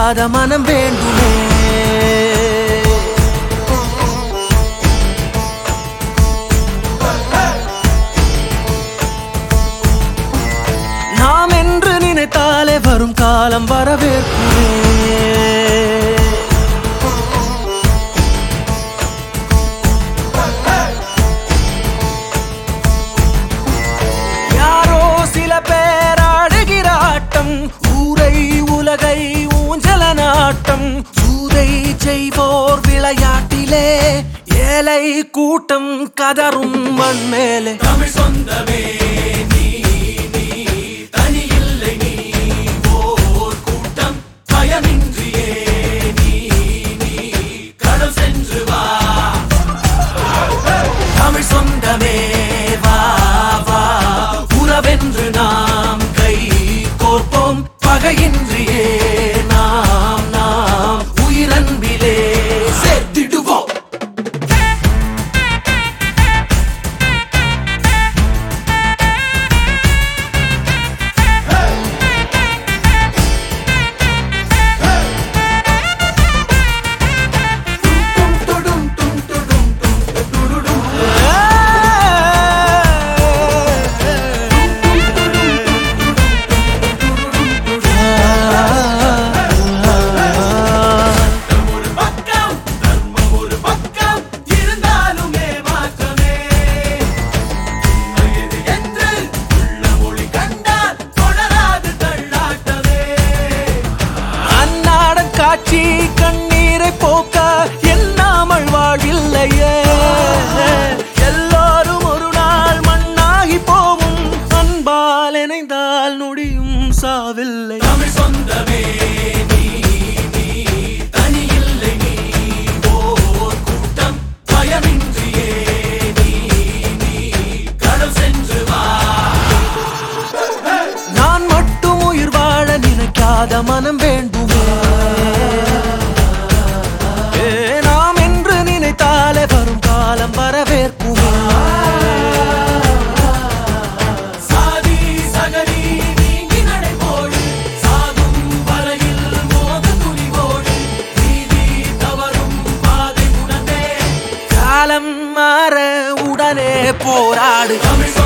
நினைக்காத மனம் வேண்டுமே நாம் என்று நினைத்தாலே வரும் காலம் வரவேற்குமே யாரோ சில பேர் ஆடுகிற ஆட்டம் ஊரை உலகை ஊஞ்சல நாட்டம் சூதை செய்வோர் விளையாட்டிலே ஏழை கூட்டம் கதரும் மண் மேலே தமிழ் சொந்தமே நீ நீ தனி இல்லை நீ ஓர் கூட்டம் பயமின்றியே நீ நீ கடல் சென்று வா தமிழ் சொந்தமே வா வா உறவென்று நாம் கை கோர்ப்போம் பகையின்றியே நாம் நாம் உயிரன்பிலே சேர்த்திடுவோம் ஒரு பக்கம் தர்மம் ஒரு பக்கம் இருந்தாலுமே மாற்றமே உண்மையது என்று உள்ள மொழி கண்டால் தொடராது தள்ளாட்டமே அன்னாடன் காட்சி கண்ணீரை போக்க எண்ணாமல் வாழ்வில்லையே எல்லோரும் ஒரு நாள் மண்ணாகி போவும் அன்பால் இணைந்தால் நொடியும் சாவில்லை தமிழ் சொந்தமே நீ நீ தனி இல்லை நீ ஓர் கூட்டம் பயமின்றியே நீ நீ கடல் சென்று வா நான் மட்டும் உயிர் வாழ நினைக்காத மனம் வேண்டுமே ஏ, நாம் என்று நினைத்தாலே வரும் காலம் வரவேற்குமே சாதி சகதி நீங்கி நடைபோடு சாகும் வரையில் மோத துணிவோடு நீதி தவறும் பாதை உணர்ந்தே காலம் மாற உடனே போராடு தமிழ்